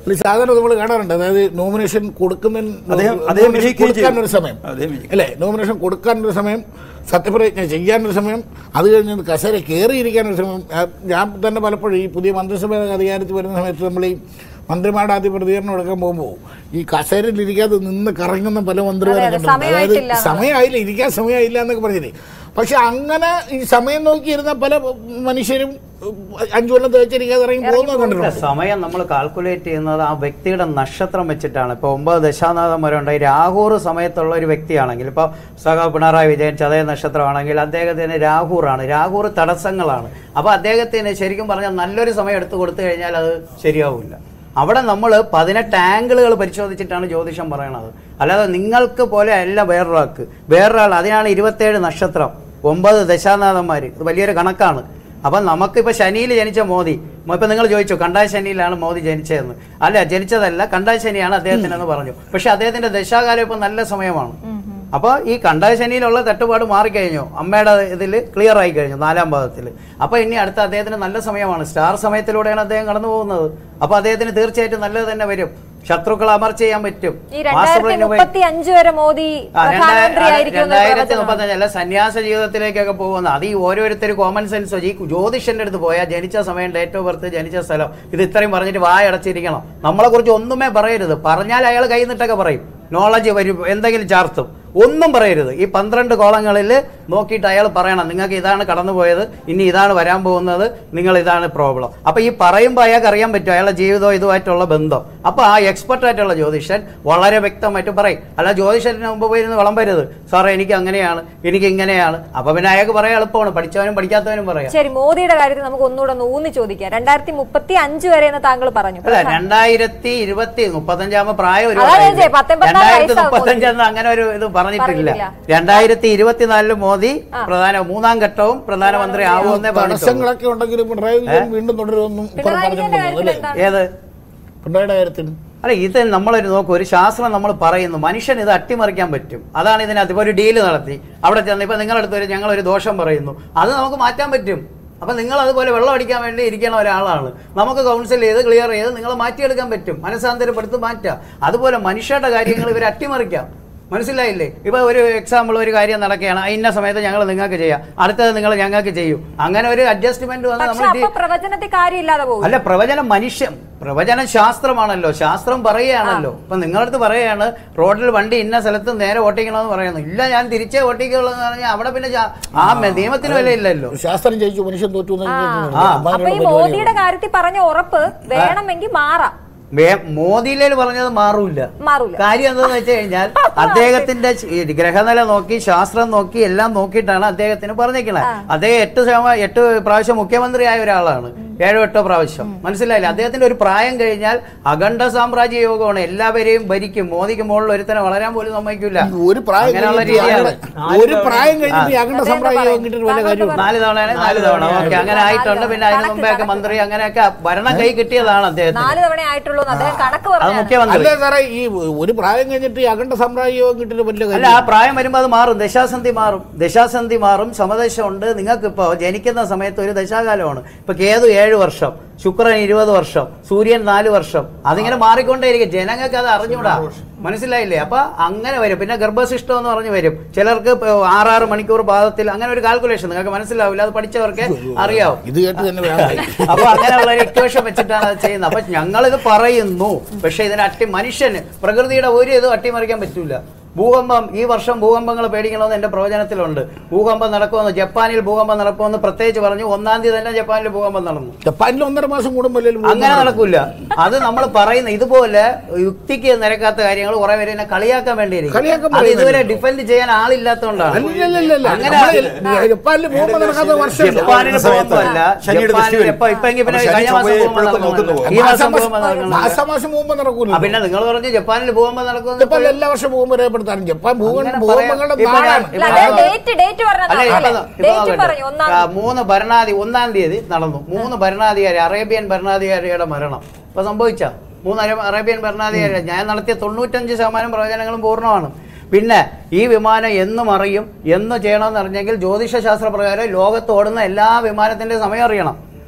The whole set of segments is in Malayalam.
അല്ല സാധാരണ നമ്മൾ കാണാറുണ്ട് അതായത് നോമിനേഷൻ കൊടുക്കുന്നതിന് അദ്ദേഹം- അദ്ദേഹം nomination വിജയിക്കുകയും കൊടുക്കാനൊരു ചെയ്തു. സമയം അദ്ദേഹം വിജയിക്കും. അല്ലേ നോമിനേഷൻ കൊടുക്കാനൊരു സമയം സത്യപ്രതിജ്ഞ ചെയ്യാനൊരു സമയം അത് കഴിഞ്ഞ് കസേര കയറിയിരിക്കാനൊരു സമയം ആ, ഞാൻ തന്നെ പലപ്പോഴും ഈ പുതിയ മന്ത്രിസഭ അധികാരത്തിൽ വരുന്ന സമയത്ത് നമ്മൾ ഈ മന്ത്രിമാരുടെ ആദ്യ പ്രതികരണം എടുക്കാൻ പോകുമ്പോൾ ഈ കസേരയിൽ ഇരിക്കാതെ നിന്ന് കറങ്ങുന്ന പല മന്ത്രിമാരെ അതെ, അതെ, കണ്ടിട്ടുണ്ട്. അതായത് സമയമായിട്ടില്ല എന്ന് സമയമായില്ല ഇരിക്കാൻ സമയമായില്ല എന്നൊക്കെ പറഞ്ഞില്ലേ പക്ഷെ അങ്ങനെ ഈ സമയം നോക്കിയിരുന്ന പല മനുഷ്യരും അഞ്ചു കൊല്ലം തേച്ചിരിക്കാതെ ഇറങ്ങി പോകുന്നത് ഇല്ല, കണ്ടിട്ടുണ്ട് സമയം നമ്മൾ കാൽക്കുലേറ്റ് ചെയ്യുന്നത് ആ വ്യക്തിയുടെ നക്ഷത്രം വെച്ചിട്ടാണ് ഇപ്പോൾ ഒമ്പത് ദശാനാഥം വരെ ഉണ്ടായി രാഹൂർ സമയത്തുള്ള ഒരു വ്യക്തിയാണെങ്കിൽ ഇപ്പോൾ സഹ പിണറായി വിജയൻ ചതയ നക്ഷത്രമാണെങ്കിൽ അദ്ദേഹത്തിന് രാഹൂറാണ് രാഹൂർ തടസ്സങ്ങളാണ് അപ്പോൾ അദ്ദേഹത്തിന് ശരിക്കും പറഞ്ഞാൽ നല്ലൊരു സമയം എടുത്തു കൊടുത്തു കഴിഞ്ഞാൽ അത് ശരിയാവില്ല അവിടെ നമ്മൾ പതിനെട്ട് ആംഗിളുകൾ പരിശോധിച്ചിട്ടാണ് ജ്യോതിഷം പറയണത് അല്ലാതെ നിങ്ങൾക്ക് പോലെ അല്ല വേറൊരാൾക്ക് വേറൊരാൾ അതിനാണ് ഇരുപത്തേഴ് നക്ഷത്രം ഒമ്പത് ദശാനാഥന്മാർ ഇത് വലിയൊരു കണക്കാണ് അപ്പം നമുക്കിപ്പോൾ ശനിയിൽ ജനിച്ച മോദി ഇപ്പം നിങ്ങൾ ചോദിച്ചു കണ്ടായ ശനിയിലാണ് മോദി ജനിച്ചതെന്ന് അല്ല ജനിച്ചതല്ല കണ്ടായ ശനിയാണ് അദ്ദേഹത്തിനെന്ന് പറഞ്ഞു പക്ഷെ അദ്ദേഹത്തിന്റെ ദശാകാലം ഇപ്പം നല്ല സമയമാണ് അപ്പോൾ ഈ കണ്ടായ ശനിയിലുള്ള തട്ടുപാട് മാറിക്കഴിഞ്ഞു അമ്മയുടെ ഇതിൽ ക്ലിയർ ആയി കഴിഞ്ഞു നാലാം ഭാഗത്തിൽ അപ്പോൾ ഇനി അടുത്ത അദ്ദേഹത്തിന് നല്ല സമയമാണ് സ്റ്റാർ സമയത്തിലൂടെയാണ് അദ്ദേഹം കടന്നു പോകുന്നത് അപ്പോൾ അദ്ദേഹത്തിന് തീർച്ചയായിട്ടും നല്ലത് തന്നെ വരും ശത്രുക്കളെ അമർച്ച ചെയ്യാൻ പറ്റും ഈ മാസ്റ്റർ രണ്ടായിരത്തി പ്ലാനിന് പോയി- മുപ്പത്തി അഞ്ച് വരെ മോദി ആ, രണ്ടാ- പ്രധാനമന്ത്രി അത് ആയിരിക്കും രണ്ടായിരത്തി മുപ്പത്തഞ്ച് അല്ല സന്യാസ ജീവിതത്തിലേക്കൊക്കെ പോകുന്ന അത് ഈ ഓരോരുത്തർ കോമൺ സെൻസ് ഈ ജ്യോതിഷന്റെ അടുത്ത് പോയാൽ ജനിച്ച സമയം ഡേറ്റ് ഓഫ് ബർത്ത് ജനിച്ച സ്ഥലം ഇത് ഇത്രയും പറഞ്ഞിട്ട് വായ അടച്ചിരിക്കണം നമ്മളെ കുറിച്ച് ഒന്നുമേ പറയരുത് പറഞ്ഞാൽ അയാൾ കൈ നിട്ടൊക്കെ പറയും നോളജ് വരും എന്തെങ്കിലും ചാർത്തും ഒന്നും പറയരുത് ഈ പന്ത്രണ്ട് കോളങ്ങളിൽ നോക്കിയിട്ട് അയാൾ പറയണം നിങ്ങൾക്ക് ഇതാണ് കടന്നുപോയത് ഇനി ഇതാണ് വരാൻ പോകുന്നത് നിങ്ങൾ ഇതാണ് പ്രോബ്ലം അപ്പൊ ഈ പറയുമ്പോൾ അയാൾക്ക് അറിയാൻ പറ്റും അയാളുടെ ജീവിതവും ഇതുമായിട്ടുള്ള ബന്ധം അപ്പൊ ആ എക്സ്പെർട്ട് ആയിട്ടുള്ള ജ്യോതിഷൻ വളരെ വ്യക്തമായിട്ട് പറയും അല്ല ജ്യോതിഷത്തിന് മുമ്പ് പോയി ഇരുന്ന് വിളമ്പരുത് സാറേ എനിക്ക് അങ്ങനെയാണ് എനിക്ക് ഇങ്ങനെയാണ് അപ്പൊ പിന്നെ അയാൾക്ക് പറയാൻ എളുപ്പമാണ് പഠിച്ചവനും പഠിക്കാത്തവനും പറയാം ശരി മോദിയുടെ കാര്യത്തിൽ നമുക്ക് ഒന്നുകൂടെ ഒന്ന് ഊന്നി ചോദിക്കാം രണ്ടായിരത്തി മുപ്പത്തി അഞ്ച് വരെ എന്ന് താങ്കൾ പറഞ്ഞു അല്ല രണ്ടായിരത്തി ഇരുപത്തി മുപ്പത്തഞ്ചാകുമ്പോ പ്രായം അതാ ഞാൻ ചോദിച്ചേ, പത്തൊമ്പത് രണ്ടായിരത്തി വയസ്സാകും മുപ്പത്തഞ്ചെന്ന് അങ്ങനെ ഒരു ഇത് പറഞ്ഞിട്ടില്ല പറഞ്ഞിട്ടില്ല. രണ്ടായിരത്തി ഇരുപത്തിനാലില് മോദി പ്രധാന മൂന്നാം ഘട്ടവും പ്രധാനമന്ത്രി ആവുമെന്നേ പറഞ്ഞിട്ടുള്ളൂ തടസ്സങ്ങളൊക്കെ ഉണ്ടെങ്കിലും പിണറായി വിജയൻ വീണ്ടും തുടരുമെന്നും ഇപ്പോൾ പിണറായി വിജയന്റെ പറഞ്ഞിട്ടുണ്ടല്ലോ കാര്യത്തിൽ അല്ലേ എന്താണ് ഏത് പിണറായിയുടെ കാര്യത്തിൽ അല്ല ഇത് നമ്മളൊരു നോക്കും ഒരു ശാസ്ത്രം നമ്മൾ പറയുന്നു മനുഷ്യൻ ഇത് അട്ടിമറിക്കാൻ പറ്റും അതാണ് ഇതിനകത്ത് ഇപ്പോൾ ഒരു ഡീല് നടത്തി അവിടെ ചെന്ന് ഇപ്പൊ നിങ്ങളടുത്ത് ഒരു ഞങ്ങൾ ഒരു ദോഷം പറയുന്നു അത് നമുക്ക് മാറ്റാൻ പറ്റും അപ്പൊ നിങ്ങൾ അതുപോലെ വെള്ളം അടിക്കാൻ വേണ്ടി ഇരിക്കുന്ന ഒരാളാണ് നമുക്ക് കൗൺസിൽ ചെയ്ത് ക്ലിയർ ചെയ്ത് നിങ്ങൾ മാറ്റിയെടുക്കാൻ പറ്റും മനസ്സാന്തരപ്പെടുത്ത് മാറ്റാം അതുപോലെ മനുഷ്യരുടെ കാര്യങ്ങൾ ഇവർ അട്ടിമറിക്കാം മനസ്സിലായില്ലേ ഇപ്പൊ ഒരു എക്സാമ്പിൾ ഒരു കാര്യം നടക്കുകയാണ് ആ ഇന്ന സമയത്ത് ഞങ്ങൾ നിങ്ങൾക്ക് ചെയ്യാം അടുത്തത് നിങ്ങൾ ഞങ്ങൾക്ക് ചെയ്യും അങ്ങനെ ഒരു അഡ്ജസ്റ്റ്മെന്റ് വന്ന് പക്ഷെ നമ്മൾ അപ്പൊ പ്രവചനത്തിൽ കാര്യമില്ലാതെ പോകും അല്ല പ്രവചനം മനുഷ്യൻ പ്രവചനം ശാസ്ത്രമാണല്ലോ ശാസ്ത്രം പറയുകയാണല്ലോ ഇപ്പൊ നിങ്ങളടുത്ത് പറയാണ് റോഡിൽ വണ്ടി ഇന്ന സ്ഥലത്ത് നേരെ ഓട്ടിക്കണമെന്ന് പറയുന്നു ഇല്ല ഞാൻ തിരിച്ചേ ഓട്ടിക്കുള്ളൂ എന്ന് പറഞ്ഞാൽ അവിടെ പിന്നെ ശാ- ആ മെ- നിയമത്തിന് വിലയില്ലല്ലോ ശാസ്ത്രം ജയിച്ചു മനുഷ്യൻ തോറ്റു എന്ന് കേട്ടിട്ടുണ്ട്. ആ. അപ്പൊ അമ്മാതിരിയുള്ള ഈ പരിപാടിയാണ്. മോദിയുടെ കാര്യത്തിൽ പറഞ്ഞ ഉറപ്പ് വേണമെങ്കിൽ മാറാം വേ- മോദിയിലേൽ പറഞ്ഞത് മാറൂല മാറൂല കാര്യം എന്താന്ന് വെച്ച് കഴിഞ്ഞാൽ അദ്ദേഹത്തിന്റെ ച- ഈ ഗ്രഹനില നോക്കി ശാസ്ത്രം നോക്കി എല്ലാം നോക്കിയിട്ടാണ് അദ്ദേഹത്തിന് പറഞ്ഞേക്കണത് അദ്ദേഹം എട്ട് ശതമാനം എട്ട് പ്രാവശ്യം മുഖ്യമന്ത്രി ആയ ഒരാളാണ് ഏഴോ എട്ടോ പ്രാവശ്യം മനസ്സിലായില്ലേ അദ്ദേഹത്തിന്റെ ഒരു പ്രായം കഴിഞ്ഞാൽ അഖണ്ഡ സാമ്രാജ്യ യോഗമാണ് എല്ലാവരെയും ഭരിക്കും മോദിക്ക് മുകളിൽ ഒരുത്തനെ വളരാൻ പോലും സമ്മതിക്കില്ല ഈ ഒരു പ്രായം അങ്ങനെയുള്ള കഴിഞ്ഞിട്ട് രീതിയാണ് അകണ്ട- ഒരു പ്രായം കഴിഞ്ഞിട്ട് ഈ അകണ്ട അതെന്താ സമ്പ്രദായം പറയുന്നത്? കിട്ടിയിട്ട് വല്ല താങ്കൾ കാര്യമുണ്ടോ നാല് തവണയാണ് നാല് തവണ ഓക്കെ അങ്ങനെ ആയിട്ടുണ്ട് പിന്നെ അതിന് മുമ്പേ ഒക്കെ മന്ത്രി അങ്ങനെയൊക്കെ ഭരണം കൈ കിട്ടിയതാണ് അദ്ദേഹത്തിന് നാല് തവണ ആയിട്ടുള്ളൂ എന്ന് അദ്ദേഹം കണക്ക് അത് പറഞ്ഞു മുഖ്യമന്ത്രി അല്ല സാറേ ഈ ഒരു പ്രായം കഴിഞ്ഞിട്ട് ഈ അഖണ്ഡ സാമ്രാജ്യവും കിട്ടിയിട്ട് വലിയ അല്ല കാര്യം ആ പ്രായം വരുമ്പോൾ അത് മാറും ദശാസന്ധി മാറും ദശാസന്ധി മാറും സമദശ ഉണ്ട് നിങ്ങൾക്ക് ഇപ്പോൾ ജനിക്കുന്ന സമയത്ത് ഒരു ദശാകാലമാണ് ഇപ്പൊ കേതു ഏഴ് വർഷം ശുക്രൻ ഇരുപത് വർഷം സൂര്യൻ നാല് വർഷം അതിങ്ങനെ മാറിക്കൊണ്ടേയിരിക്കും ജനങ്ങൾക്ക് അത് അറിഞ്ഞൂടാ മനസ്സിലായില്ലേ അപ്പൊ അങ്ങനെ വരും പിന്നെ ഗർഭശിഷ്ടം എന്ന് പറഞ്ഞു വരും ചിലർക്ക് ഇപ്പൊ ആറാറ് മണിക്കൂർ പാദത്തിൽ അങ്ങനെ ഒരു കാൽക്കുലേഷൻ നിങ്ങൾക്ക് മനസ്സിലാവില്ല അത് പഠിച്ചവർക്ക് അറിയാവും ഇത് കേട്ട് തന്നെ ഭ്രാന്തായി. അപ്പൊ അങ്ങനെയുള്ള ഒരു ഇക്വേഷൻ വെച്ചിട്ടാണ് അത് ചെയ്യുന്നത് അപ്പൊ ഞങ്ങളിത് പറയുന്നു പക്ഷെ ഇതിന് അട്ടി മനുഷ്യന് പ്രകൃതിയുടെ ഒരു ഇതും അട്ടിമറിക്കാൻ പറ്റൂല ഭൂകമ്പം ഈ വർഷം ഭൂകമ്പങ്ങൾ പേടിക്കണമെന്ന് എന്റെ പ്രവചനത്തിലുണ്ട് ഭൂകമ്പം നടക്കുമെന്ന് ജപ്പാനിൽ ഭൂകമ്പം നടക്കുമെന്ന് പ്രത്യേകിച്ച് പറഞ്ഞു ഒന്നാം തീയതി തന്നെ ജപ്പാനിൽ ഭൂകമ്പം നടന്നു ജപ്പാനിൽ ഒന്നര മാസം കൂടുമ്പോൾ അങ്ങനെ നടക്കൂല അത് നമ്മൾ പറയുന്ന ഇതുപോലെ യുക്തിക്ക് നിരക്കാത്ത കാര്യങ്ങൾ കുറെ പേര് എന്നെ കളിയാക്കാൻ വേണ്ടിയിരിക്കും കളിയാക്കാൻ അത് ഇതുവരെ പറയുന്നില്ല. ഡിഫെൻഡ് ചെയ്യാൻ ആളില്ലാത്തതുകൊണ്ടാണ് അല്ലല്ലല്ല അങ്ങനെ ജപ്പാനിൽ പോകുമ്പോൾ നടക്കാത്ത വർഷം ജപ്പാനിൽ ഭൂകമ്പമല്ല ശനിയുടെ ദൃഷ്ടി ജപ്പാനിൽ വരും. ഇപ്പൊ ഇപ്പൊ എങ്കിൽ പിന്നെ അപ്പൊ ശനി കഴിഞ്ഞ മാസം ചൊവ്വയെ ഭൂകമ്പം എപ്പോഴൊക്കെ നോക്കുന്നു നടക്കുന്നു. ഈ മാസം ഭൂകമ്പം നടക്കുന്നു മാസമാസം പോകുമ്പോൾ നടക്കൂല ആ, പിന്നെ നിങ്ങൾ പറഞ്ഞു ജപ്പാനിൽ ഭൂകമ്പം നടക്കുമെന്ന് ജപ്പാനിൽ എല്ലാ വർഷവും ഭൂകമ്പം രേഖപ്പെടുത്താറുണ്ട് ജപ്പാൻ ഭൂകമ്പം അങ്ങനെ ഭൂകമ്പങ്ങളുടെ പറയാം. നാടാണ് ഇപ്പൊ അല്ല അദ്ദേഹം ഡേറ്റ് ഡേറ്റ് അല്ല ഇപ്പൊ പറഞ്ഞത് ഇപ്പൊ ഡേറ്റ് നോക്കട്ടെ. പറഞ്ഞു ഒന്നാം ആ, മൂന്ന് ഭരണാധി ഒന്നാം തീയതി നടന്നു മൂന്ന് ഭരണാധികാരി അറേബ്യൻ ഭരണാധികാരിയുടെ മരണം ഇപ്പൊ സംഭവിച്ച മൂന്ന് അര- അറേബ്യൻ ഭരണാധികാരി ഞാൻ നടത്തിയ തൊണ്ണൂറ്റഞ്ച് ശതമാനം പ്രവചനങ്ങളും പൂർണ്ണമാണ് പിന്നെ ഈ വിമാനം എന്നും അറിയും എന്ന് ചെയ്യണമെന്ന് അറിഞ്ഞെങ്കിൽ ജ്യോതിഷ ശാസ്ത്ര പ്രകാരം ലോകത്ത് ഓടുന്ന എല്ലാ വിമാനത്തിന്റെ സമയം അറിയണം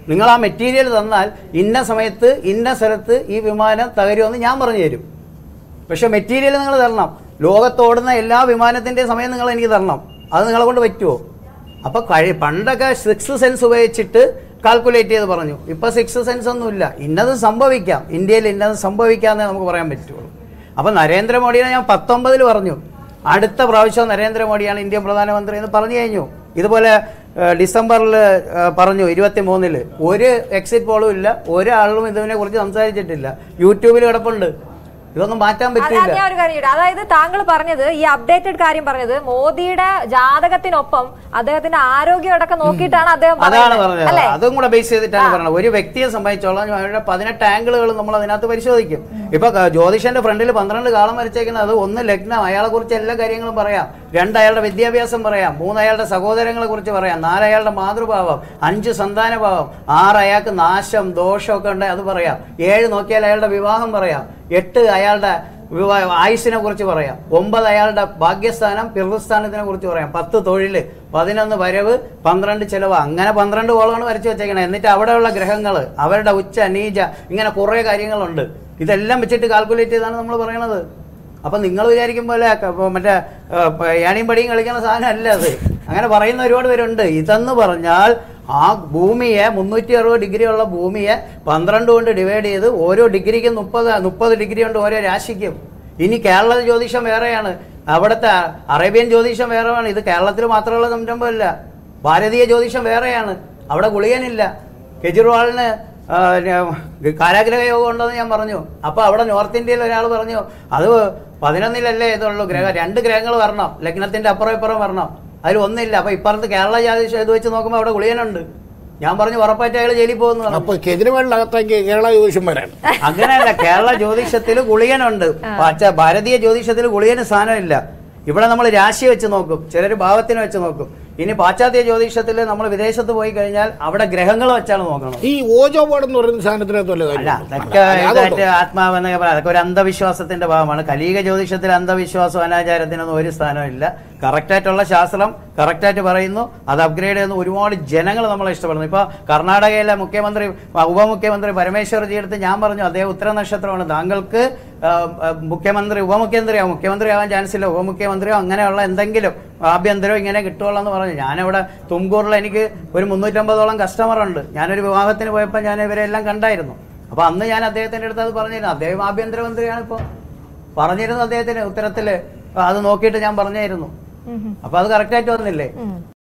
നിങ്ങൾ ആ മെറ്റീരിയൽ തന്നാൽ ഇന്ന സമയത്ത് ഇന്ന സ്ഥലത്ത് ഈ വിമാനം തകരുമെന്ന് ഞാൻ പറഞ്ഞു തരും പക്ഷെ മെറ്റീരിയൽ നിങ്ങൾ തരണം ലോകത്തോടുന്ന എല്ലാ വിമാനത്തിൻ്റെയും സമയം നിങ്ങൾ എനിക്ക് തരണം അത് നിങ്ങളെ കൊണ്ട് പറ്റുമോ അപ്പോൾ കഴി പണ്ടൊക്കെ സിക്സ് സെൻസ് ഉപയോഗിച്ചിട്ട് കാൽക്കുലേറ്റ് ചെയ്ത് പറഞ്ഞു ഇപ്പോൾ സിക്സ് സെൻസ് ഒന്നുമില്ല ഇന്നത് സംഭവിക്കാം ഇന്ത്യയിൽ ഇന്നത് സംഭവിക്കാമെന്നേ നമുക്ക് പറയാൻ പറ്റുള്ളൂ അപ്പോൾ നരേന്ദ്രമോദിയെ ഞാൻ പത്തൊമ്പതിൽ പറഞ്ഞു അടുത്ത പ്രാവശ്യം നരേന്ദ്രമോദിയാണ് ഇന്ത്യൻ പ്രധാനമന്ത്രി എന്ന് പറഞ്ഞു കഴിഞ്ഞു ഇതുപോലെ ഏഹ്, ഡിസംബറിൽ ഏഹ്, പറഞ്ഞു ഇരുപത്തി മൂന്നില് ഒരു എക്സിറ്റ് പോളും ഇല്ല ഒരാളും ഇതിനെ കുറിച്ച് സംസാരിച്ചിട്ടില്ല യൂട്യൂബിൽ കിടപ്പുണ്ട് ഇതൊന്നും മാറ്റാൻ അത് പറ്റില്ല ഞാൻ ഒരു കാര്യം ചോദിക്കട്ടെ? അതായത് താങ്കൾ പറഞ്ഞത് ഈ അപ്ഡേറ്റഡ് കാര്യം പറഞ്ഞത് മോദിയുടെ ജാതകത്തിനൊപ്പം അദ്ദേഹത്തിന്റെ ആരോഗ്യം അടക്കം നോക്കിയിട്ടാണ് അദ്ദേഹം അതാണ് പറയുന്നത്. പറഞ്ഞത് അല്ലേ അതും കൂടെ ബേസ് ചെയ്തിട്ടാണ് പറയുന്നത് ഒരു വ്യക്തിയെ സംബന്ധിച്ചോളം അവരുടെ പതിനെട്ട് ആംഗിളുകൾ നമ്മൾ അതിനകത്ത് പരിശോധിക്കും ഇപ്പൊ ക- ജ്യോതിഷന്റെ ഫ്രണ്ടിൽ പന്ത്രണ്ട് കാളം വരച്ചേക്കുന്നത് അത് ഒന്ന് ലഗ്നം അയാളെ കുറിച്ച് എല്ലാ കാര്യങ്ങളും പറയാം രണ്ട് അയാളുടെ വിദ്യാഭ്യാസം പറയാം മൂന്ന് അയാളുടെ സഹോദരങ്ങളെ കുറിച്ച് പറയാം നാല് അയാളുടെ മാതൃഭാവം അഞ്ച് സന്താനഭാവം ആറ് അയാൾക്ക് നാശം ദോഷം ഒക്കെ ഉണ്ട് അത് പറയാം ഏഴ് നോക്കിയാൽ അയാളുടെ വിവാഹം പറയാം എട്ട് അയാളുടെ വിവാഹ ആയുസിനെ കുറിച്ച് പറയാം ഒമ്പത് അയാളുടെ ഭാഗ്യസ്ഥാനം പിതൃസ്ഥാനത്തിനെ കുറിച്ച് പറയാം പത്ത് തൊഴിൽ പതിനൊന്ന് വരവ് പന്ത്രണ്ട് ചെലവ് അങ്ങനെ പന്ത്രണ്ട് കോളമാണ് വരച്ചു വെച്ചേക്കണേ എന്നിട്ട് അവിടെയുള്ള ഗ്രഹങ്ങൾ അവരുടെ ഉച്ച നീച ഇങ്ങനെ കുറേ കാര്യങ്ങളുണ്ട് ഇതെല്ലാം വെച്ചിട്ട് കാൽക്കുലേറ്റ് ചെയ്താണ് നമ്മൾ പറയണത് അപ്പം നിങ്ങൾ വിചാരിക്കും പോലെ ക- ഇപ്പൊ മറ്റേ ഏ, പ- ഏണിയും പടിയും കളിക്കുന്ന സാധനം അല്ല അത് അങ്ങനെ പറയുന്ന ഒരുപാട് പേരുണ്ട് ഇതെന്ന് പറഞ്ഞാൽ ആ ഭൂമിയെ മുന്നൂറ്റി അറുപത് ഡിഗ്രി ഉള്ള ഭൂമിയെ പന്ത്രണ്ട് കൊണ്ട് ഡിവൈഡ് ചെയ്ത് ഓരോ ഡിഗ്രിക്കും മുപ്പത് മുപ്പത് ഡിഗ്രി ഉണ്ട് ഓരോ രാശിക്കും ഇനി കേരള ജ്യോതിഷം വേറെയാണ് അവിടുത്തെ അറേബ്യൻ ജ്യോതിഷം വേറെയാണ് ഇത് കേരളത്തിൽ മാത്രമുള്ള സംരംഭമല്ല ഭാരതീയ ജ്യോതിഷം വേറെയാണ് അവിടെ ഗുളിയനില്ല കെജ്രിവാളിന് ആ, ന- കാരാഗ്രഹ യോഗം ഉണ്ടെന്ന് ഞാൻ പറഞ്ഞു അപ്പൊ അവിടെ നോർത്ത് ഇന്ത്യയിൽ ഒരാൾ പറഞ്ഞു അത് പതിനൊന്നിലല്ലേ ഇതുള്ളൂ ഗ്രഹം രണ്ട് ഗ്രഹങ്ങൾ വരണം ലഗ്നത്തിന്റെ അപ്പുറം ഇപ്പുറം വരണം അതിൽ ഒന്നില്ല അപ്പൊ ഇപ്പുറത്ത് കേരള ജ്യോതിഷം ഇത് വെച്ച് നോക്കുമ്പോൾ അവിടെ ഗുളിയനുണ്ട് ഞാൻ പറഞ്ഞു ഉറപ്പായിട്ട് അയാൾ ജയിലിൽ പോകുന്നു പറഞ്ഞു. അപ്പൊ കേജ്രിവാളിനകത്തേക്ക് കേരള ജ്യോതിഷം വരാൻ അങ്ങനെയല്ല കേരള ജ്യോതിഷത്തിൽ ഗുളിയനുണ്ട് പക്ഷേ ഭാരതീയ ജ്യോതിഷത്തിൽ ഗുളിയന് സ്ഥാനമില്ല ഇവിടെ നമ്മൾ രാശി വെച്ച് നോക്കും ചിലർ ഭാവത്തിന് വെച്ച് നോക്കും ഇനി പാശ്ചാത്യ ജ്യോതിഷത്തിൽ നമ്മൾ വിദേശത്ത് പോയി കഴിഞ്ഞാൽ അവിടെ ഗ്രഹങ്ങൾ വെച്ചാണ് നോക്കണം ഈ ഓജോ ബോർഡ് എന്ന് പറയുന്ന സാധനത്തിനകത്ത് വല്ല അല്ല കാര്യം അതൊക്കെ ഇതായിട്ട് ആത്മാവെന്നൊക്കെ പറയാം അതൊക്കെ ഒരു അന്ധവിശ്വാസത്തിന്റെ ഭാഗമാണ് കലീക ജ്യോതിഷത്തിൽ അന്ധവിശ്വാസം അനാചാരത്തിനൊന്നും ഒരു സ്ഥാനമില്ല കറക്റ്റായിട്ടുള്ള ശാസ്ത്രം കറക്റ്റായിട്ട് പറയുന്നു അത് അപ്ഗ്രേഡ് ചെയ്യുന്ന ഒരുപാട് ജനങ്ങൾ നമ്മളെ ഇഷ്ടപ്പെടുന്നു ഇപ്പോൾ കർണാടകയിലെ മുഖ്യമന്ത്രി ആ, ഉപമുഖ്യമന്ത്രി പരമേശ്വർജി അടുത്ത് ഞാൻ പറഞ്ഞു അദ്ദേഹം ഉത്തര നക്ഷത്രമാണ് താങ്കൾക്ക് ആ, ആ, മുഖ്യമന്ത്രി ഉപമുഖ്യമന്ത്രിയോ മുഖ്യമന്ത്രി ആവാൻ ചാൻസ് ഇല്ല ഉപമുഖ്യമന്ത്രിയോ അങ്ങനെയുള്ള എന്തെങ്കിലും ആഭ്യന്തരോ ഇങ്ങനെ കിട്ടുള്ളൂ എന്ന് പറഞ്ഞു ഞാനിവിടെ തുംകൂറിൽ എനിക്ക് ഒരു മുന്നൂറ്റമ്പതോളം കസ്റ്റമർ ഉണ്ട് ഞാനൊരു വിവാഹത്തിന് പോയപ്പോൾ ഞാൻ ഇവരെല്ലാം കണ്ടായിരുന്നു അപ്പൊ അന്ന് ഞാൻ അദ്ദേഹത്തിന്റെ അടുത്ത് അത് പറഞ്ഞിരുന്നു അദ്ദേഹം ആഭ്യന്തരമന്ത്രിയാണ് ഇപ്പോൾ പറഞ്ഞിരുന്നു അദ്ദേഹത്തിന് ഉത്തരത്തില് അത് നോക്കിയിട്ട് ഞാൻ പറഞ്ഞായിരുന്നു അപ്പൊ അത് കറക്റ്റായിട്ട് വന്നില്ലേ